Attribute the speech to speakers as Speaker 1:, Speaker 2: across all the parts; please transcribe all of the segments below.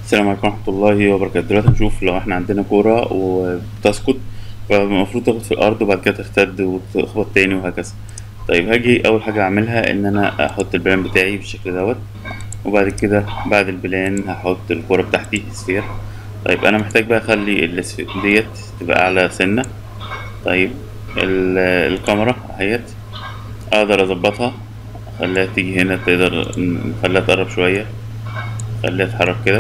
Speaker 1: السلام عليكم ورحمة الله وبركاته دلوقتي هنشوف لو احنا عندنا كورة وبتسقط فالمفروض تخبط في الأرض وبعد كده ترتد وتخبط تاني وهكذا طيب هاجي أول حاجة أعملها إن أنا أحط البلان بتاعي بالشكل دوت وبعد كده بعد البلان هحط الكورة بتاعتي سفير طيب أنا محتاج بقى أخلي السفير ديت تبقى أعلى سنة طيب ال- الكاميرا اهيت أقدر أظبطها أخليها تيجي هنا تقدر نخليها تقرب شوية خليها تتحرك كده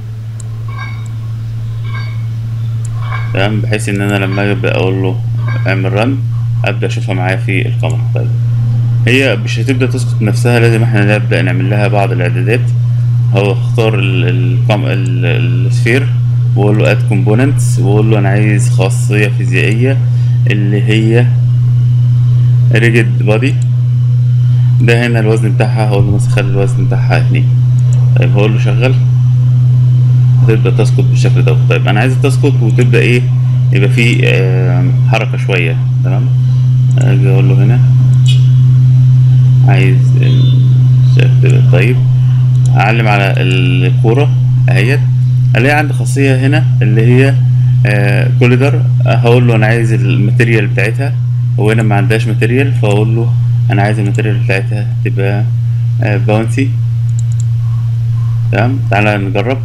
Speaker 1: تمام بحيث ان انا لما اجي اقول له اعمل رن ابدا اشوفها معايا في الكاميرا طيب هي مش هتبدا تسقط نفسها لازم احنا نبدا نعمل لها بعض الاعدادات هو اختار ال- الكام- ال- السفير واقول له اد كومبوننتس واقول له انا عايز خاصيه فيزيائيه اللي هي ريجيد بادي ده هنا الوزن بتاعها هقول له مثلا خلي الوزن بتاعها اتنين طيب هقول له شغل هتبدأ تسقط بالشكل ده طيب أنا عايز تسقط وتبدأ إيه يبقى في آه، حركة شوية تمام أجي أقول له هنا عايز الشكل ده طيب أعلم على الكورة أهيت ألاقي عندي خاصية هنا اللي هي كوليدر هقول له أنا عايز الماتيريال بتاعتها هو هنا ما عندهاش ماتيريال فأقول له أنا عايز الماتيريال بتاعتها تبقى باونسي تمام تعالى نجرب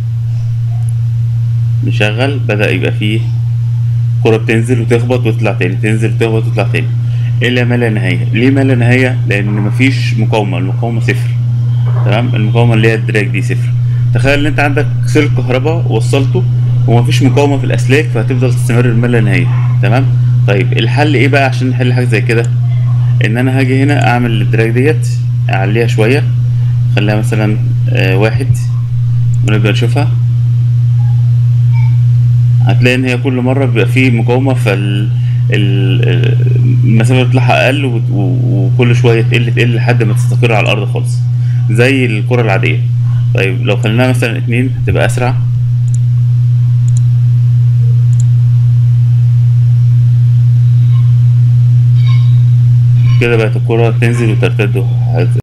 Speaker 1: نشغل بدأ يبقى فيه كرة بتنزل وتخبط وتطلع تاني تنزل وتخبط وتطلع تاني إلى ما لا نهاية ليه ما لا نهاية؟ لأن مفيش مقاومة المقاومة صفر تمام المقاومة اللي هي الدراج دي صفر تخيل إن أنت عندك سلك كهرباء وصلته ومفيش مقاومة في الأسلاك فهتفضل تستمر ما لا نهاية تمام طيب الحل إيه بقى عشان نحل حاجة زي كده؟ إن أنا هاجي هنا أعمل الدراج ديت أعليها شوية خليها مثلا آه واحد ونبدأ نشوفها هتلاقي ان هي كل مره بيبقى فيه مقاومه فال ال- المسافه بتطلعها اقل وت- و- وكل شويه تقل تقل لحد ما تستقر على الارض خالص زي الكره العاديه طيب لو خليناها مثلا اتنين هتبقى اسرع كده بقت الكره تنزل وترتد وهت-